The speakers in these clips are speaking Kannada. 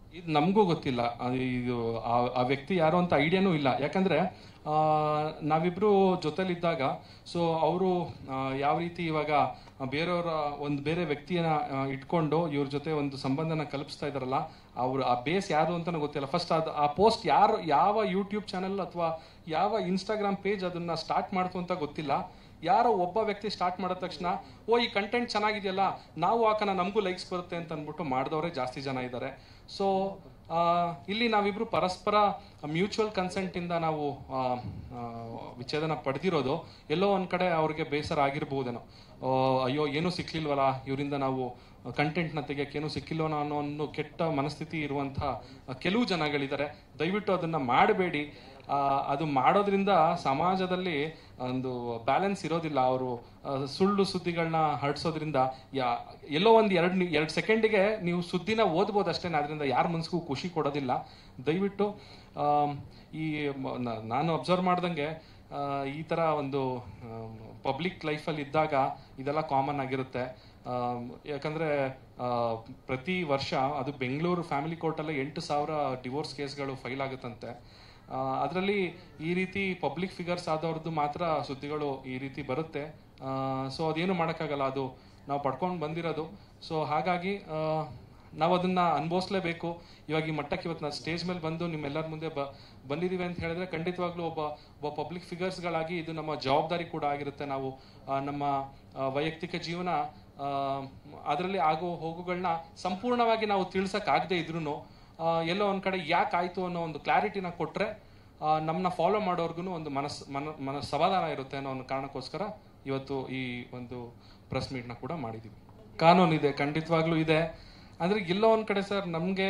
ಇದು ನಮಗೂ ಗೊತ್ತಿಲ್ಲ ಅದು ಇದು ಆ- ಆ ವ್ಯಕ್ತಿ ಯಾರು ಅಂತ ಐಡಿಯಾನೂ ಇಲ್ಲ ಯಾಕಂದ್ರೆ ಆ, ನಾವಿಬ್ರು ಜೊತೆಲಿದ್ದಾಗ ಸೊ ಅವರು ಯಾವ ರೀತಿ ಇವಾಗ ಬೇರೆಯವರ ಒಂದು ಬೇರೆ ವ್ಯಕ್ತಿಯನ್ನ ಆ, ಇಟ್ಕೊಂಡು ಇವ್ರ ಜೊತೆ ಒಂದು ಸಂಬಂಧನ ಕಲ್ಪಿಸ್ತಾ ಇದಾರಲ್ಲ ಅವ್ರು ಆ ಬೇಸ್ ಯಾರು ಅಂತಾನೆ ಗೊತ್ತಿಲ್ಲ ಫಸ್ಟ್ ಅದು ಆ ಪೋಸ್ಟ್ ಯಾರು ಯಾವ ಯೂಟ್ಯೂಬ್ ಚಾನೆಲ್ ಅಥವಾ ಯಾವ ಇನ್ಸ್ಟಾಗ್ರಾಮ್ ಪೇಜ್ ಅದನ್ನ ಸ್ಟಾರ್ಟ್ ಮಾಡ್ತು ಅಂತ ಗೊತ್ತಿಲ್ಲ ಯಾರೋ ಒಬ್ಬ ವ್ಯಕ್ತಿ ಸ್ಟಾರ್ಟ್ ಮಾಡಿದ ತಕ್ಷಣ ಓ ಈ ಕಂಟೆಂಟ್ ಚೆನ್ನಾಗಿದೆಯಲ್ಲ ನಾವು ಹಾಕೋಣ ನಮಗೂ ಲೈಕ್ಸ್ ಬರುತ್ತೆ ಅಂತ ಅಂದ್ಬಿಟ್ಟು ಮಾಡಿದವರೇ ಜಾಸ್ತಿ ಜನ ಇದ್ದಾರೆ ಸೊ ಇಲ್ಲಿ ನಾವಿಬ್ರು ಪರಸ್ಪರ ಮ್ಯೂಚುವಲ್ ಕನ್ಸೆಂಟಿಂದ ನಾವು ಆ, ಆ, ವಿಚ್ಛೇದನ ಪಡೆದಿರೋದು ಎಲ್ಲೋ ಒಂದ್ ಕಡೆ ಅವ್ರಿಗೆ ಬೇಸರ ಆಗಿರ್ಬೋದೇನೋ ಆ, ಅಯ್ಯೋ ಏನೂ ಸಿಕ್ಲಿಲ್ವಲ್ಲ ಇವರಿಂದ ನಾವು ಕಂಟೆಂಟ್ನ ತೆಗಿಯಕ್ಕೆ ಏನೂ ಸಿಕ್ಕಿಲ್ವನೋ ಅನ್ನೋ ಒಂದು ಕೆಟ್ಟ ಮನಸ್ಥಿತಿ ಇರುವಂತಹ ಕೆಲವು ಜನಗಳಿದ್ದಾರೆ ದಯವಿಟ್ಟು ಅದನ್ನ ಮಾಡಬೇಡಿ ಆ, ಅದು ಮಾಡೋದ್ರಿಂದ ಸಮಾಜದಲ್ಲಿ ಒಂದು ಬ್ಯಾಲೆನ್ಸ್ ಇರೋದಿಲ್ಲ ಅವರು ಸುಳ್ಳು ಸುದ್ದಿಗಳನ್ನ ಹರಡ್ಸೋದ್ರಿಂದ ಯಾ ಎಲ್ಲೋ ಒಂದು ಎರಡು ಎರಡು ಸೆಕೆಂಡಿಗೆ ನೀವು ಸುದ್ದಿನ ಓದ್ಬೋದು ಅಷ್ಟೇ ಅದರಿಂದ ಯಾರ ಮನ್ಸಿಗೂ ಖುಷಿ ಕೊಡೋದಿಲ್ಲ ದಯವಿಟ್ಟು ಆಮ್, ಈ ಮ- ನ- ನಾನು ಅಬ್ಸರ್ವ್ ಮಾಡ್ದಂಗೆ ಆ, ಈ ಥರ ಒಂದು ಪಬ್ಲಿಕ್ ಲೈಫಲ್ಲಿ ಇದ್ದಾಗ ಇದೆಲ್ಲ ಕಾಮನ್ ಆಗಿರುತ್ತೆ ಆಮ್, ಯಾಕಂದ್ರೆ ಆ, ಪ್ರತಿ ವರ್ಷ ಅದು ಬೆಂಗಳೂರು ಫ್ಯಾಮಿಲಿ ಕೋರ್ಟಲ್ಲೇ ಎಂಟು ಸಾವಿರ ಡಿವೋರ್ಸ್ ಕೇಸ್ಗಳು ಫೈಲ್ ಆಗುತ್ತಂತೆ ಅದರಲ್ಲಿ ಈ ರೀತಿ ಪಬ್ಲಿಕ್ ಫಿಗರ್ಸ್ ಆದವ್ರದ್ದು ಮಾತ್ರ ಸುದ್ದಿಗಳು ಈ ರೀತಿ ಬರುತ್ತೆ ಸೊ ಅದೇನು ಮಾಡೋಕ್ಕಾಗಲ್ಲ ಅದು ನಾವು ಪಡ್ಕೊಂಡು ಬಂದಿರೋದು ಸೊ ಹಾಗಾಗಿ ಆ, ನಾವು ಅದನ್ನ ಅನುಭವಿಸ್ಲೇಬೇಕು ಇವಾಗ ಈ ಮಟ್ಟಕ್ಕೆ ಇವತ್ತು ನಾನು ಸ್ಟೇಜ್ ಮೇಲೆ ಬಂದು ನಿಮ್ಮೆಲ್ಲರ ಮುಂದೆ ಬ ಬಂದಿದ್ದೀವಿ ಅಂತ ಹೇಳಿದ್ರೆ ಖಂಡಿತವಾಗ್ಲೂ ಒಬ್ಬ ಒಬ್ಬ ಪಬ್ಲಿಕ್ ಫಿಗರ್ಸ್ಗಳಾಗಿ ಇದು ನಮ್ಮ ಜವಾಬ್ದಾರಿ ಕೂಡ ಆಗಿರುತ್ತೆ ನಾವು ಆ, ನಮ್ಮ ಆ, ವೈಯಕ್ತಿಕ ಜೀವನ ಅದರಲ್ಲಿ ಆಗೋ ಹೋಗುಗಳನ್ನ ಸಂಪೂರ್ಣವಾಗಿ ನಾವು ತಿಳಿಸೋಕ್ಕಾಗದೇ ಇದ್ರೂ ಎಲ್ಲೋ ಒಂದ್ ಕಡೆ ಯಾಕೆ ಆಯ್ತು ಅನ್ನೋ ಒಂದು ಕ್ಲಾರಿಟಿನ ಕೊಟ್ರೆ ನಮ್ಮನ್ನ ಫಾಲೋ ಮಾಡೋರ್ಗು ಒಂದು ಮನಸ್ ಮನ ಮನ ಸಮಾಧಾನ ಇರುತ್ತೆ ಅನ್ನೋ ಒಂದು ಕಾರಣಕ್ಕೋಸ್ಕರ ಇವತ್ತು ಈ ಒಂದು ಪ್ರೆಸ್ ಮೀಟ್ನ ಕೂಡ ಮಾಡಿದ್ದೀವಿ ಕಾನೂನು ಇದೆ ಖಂಡಿತವಾಗ್ಲೂ ಇದೆ ಅಂದ್ರೆ ಎಲ್ಲೋ ಒಂದ್ ಕಡೆ ಸರ್ ನಮಗೆ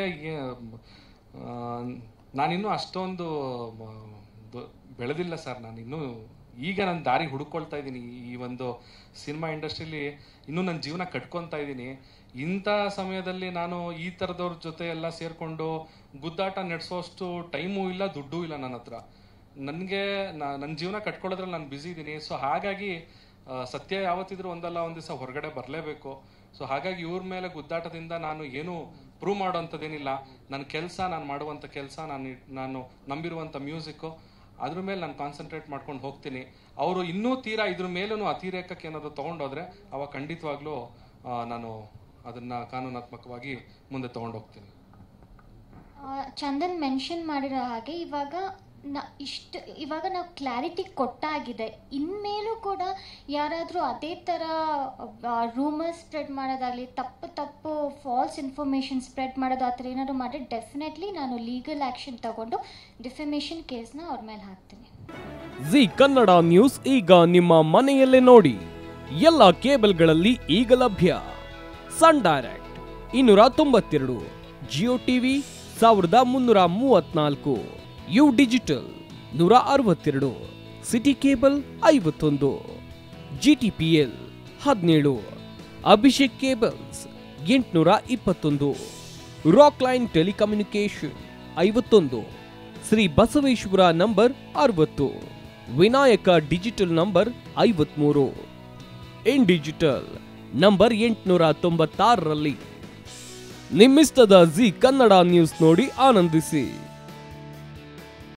ನಾನಿನ್ನೂ ಅಷ್ಟೊಂದು ಮ, ದೊ- ಬೆಳೆದಿಲ್ಲ ಸರ್ ನಾನಿನ್ನೂ ಈಗ ನನ್ನ ದಾರಿ ಹುಡುಕೊಳ್ತಾ ಇದ್ದೀನಿ ಈ ಒಂದು ಸಿನಿಮಾ ಇಂಡಸ್ಟ್ರಿಲಿ ಇನ್ನೂ ನನ್ನ ಜೀವನ ಕಟ್ಕೊತಾ ಇದ್ದೀನಿ ಇಂಥ ಸಮಯದಲ್ಲಿ ನಾನು ಈ ಥರದವ್ರ ಜೊತೆ ಎಲ್ಲ ಸೇರಿಕೊಂಡು ಗುದ್ದಾಟ ನಡೆಸೋಷ್ಟು ಟೈಮೂ ಇಲ್ಲ ದುಡ್ಡೂ ಇಲ್ಲ ನನ್ನ ಹತ್ರ ನನಗೆ ನನ್ನ ಜೀವನ ಕಟ್ಕೊಳ್ಳೋದ್ರಲ್ಲಿ ನಾನು ಬ್ಯುಸಿ ಇದ್ದೀನಿ ಸೊ ಹಾಗಾಗಿ ಆ, ಸತ್ಯ ಯಾವತ್ತಿದ್ರೂ ಒಂದಲ್ಲ ಒಂದು ದಿವಸ ಹೊರಗಡೆ ಬರಲೇಬೇಕು ಸೊ ಹಾಗಾಗಿ ಇವ್ರ ಮೇಲೆ ಗುದ್ದಾಟದಿಂದ ನಾನು ಏನು ಪ್ರೂವ್ ಮಾಡೋವಂಥದ್ದೇನಿಲ್ಲ ನನ್ನ ಕೆಲಸ ನಾನು ಮಾಡುವಂಥ ಕೆಲಸ ನಾನು ಇಟ್- ನಾನು ನಂಬಿರುವಂಥ ಮ್ಯೂಸಿಕ್ಕು ಅದ್ರ ಮೇಲೆ ನಾನು ಕಾನ್ಸಂಟ್ರೇಟ್ ಮಾಡ್ಕೊಂಡು ಹೋಗ್ತೀನಿ ಅವರು ಇನ್ನೂ ತೀರಾ ಇದ್ರ ಮೇಲೂ ಅತಿರೇಕಕ್ಕೆ ಏನಾದರೂ ತೊಗೊಂಡೋದ್ರೆ ಅವಾಗ ಖಂಡಿತವಾಗ್ಲೂ ಆ, ನಾನು ಅದನ್ನ ಕಾನೂನಾತ್ಮಕವಾಗಿ ಮುಂದೆ ತಗೊಂಡು ಹೋಗ್ತೀನಿ ಆ, ಚಂದನ್ ಮೆನ್ಷನ್ ಮಾಡಿರೋ ಹಾಗೆ ಇವಾಗ ನ ಇಷ್ಟು ಇವಾಗ ನಾವು ಕ್ಲಾರಿಟಿ ಕೊಟ್ಟಾಗಿದೆ ಇನ್ಮೇಲೂ ಕೂಡ ಯಾರಾದರೂ ಅದೇ ಥರ ರೂಮರ್ಸ್ ಸ್ಪ್ರೆಡ್ ಮಾಡೋದಾಗಲಿ ತಪ್ಪು ತಪ್ಪು ಫಾಲ್ಸ್ ಇನ್ಫಾರ್ಮೇಷನ್ ಸ್ಪ್ರೆಡ್ ಮಾಡೋದು ಆ ಥರ ಏನಾದರೂ ಮಾಡಿದ್ರೆ ಡೆಫಿನೆಟ್ಲಿ ನಾನು ಲೀಗಲ್ ಆ್ಯಕ್ಷನ್ ತಗೊಂಡು ಡಿಫಮೇಷನ್ ಕೇಸ್ನ ಅವ್ರ ಮೇಲೆ ಹಾಕ್ತೀನಿ ಜಿ ಕನ್ನಡ ನ್ಯೂಸ್ ಈಗ ನಿಮ್ಮ ಮನೆಯಲ್ಲೇ ನೋಡಿ ಎಲ್ಲ ಕೇಬಲ್ಗಳಲ್ಲಿ ಈಗ ಲಭ್ಯ ಸನ್ ಡೈರೆಕ್ಟ್ ಇನ್ನೂರ ತೊಂಬತ್ತೆರಡು ಜಿಯೋ ಟಿವಿ ಸಾವಿರದ ಮುನ್ನೂರ ಮೂವತ್ನಾಲ್ಕು ಯು ಡಿಜಿಟಲ್ ನೂರ ಅರವತ್ತೆರಡು ಸಿಟಿ ಕೇಬಲ್ ಐವತ್ತೊಂದು ಜಿಟಿಪಿಎಲ್ ಹದಿನೇಳು ಅಭಿಷೇಕ್ ಕೇಬಲ್ಸ್ ಎಂಟುನೂರ ಇಪ್ಪತ್ತೊಂದು ರಾಕ್ ಲೈನ್ ಟೆಲಿಕಮ್ಯುನಿಕೇಶನ್ ಐವತ್ತೊಂದು ಶ್ರೀ ಬಸವೇಶ್ವರ ನಂಬರ್ ಅರವತ್ತು ವಿನಾಯಕ ಡಿಜಿಟಲ್ ನಂಬರ್ ಐವತ್ಮೂರು ಇನ್ ಡಿಜಿಟಲ್ ನಂಬರ್ ಎಂಟುನೂರ ತೊಂಬತ್ತಾರರಲ್ಲಿ ನಿಮ್ಮಿಸ್ತದ ಜಿ ಕನ್ನಡ ನ್ಯೂಸ್ ನೋಡಿ ಆನಂದಿಸಿ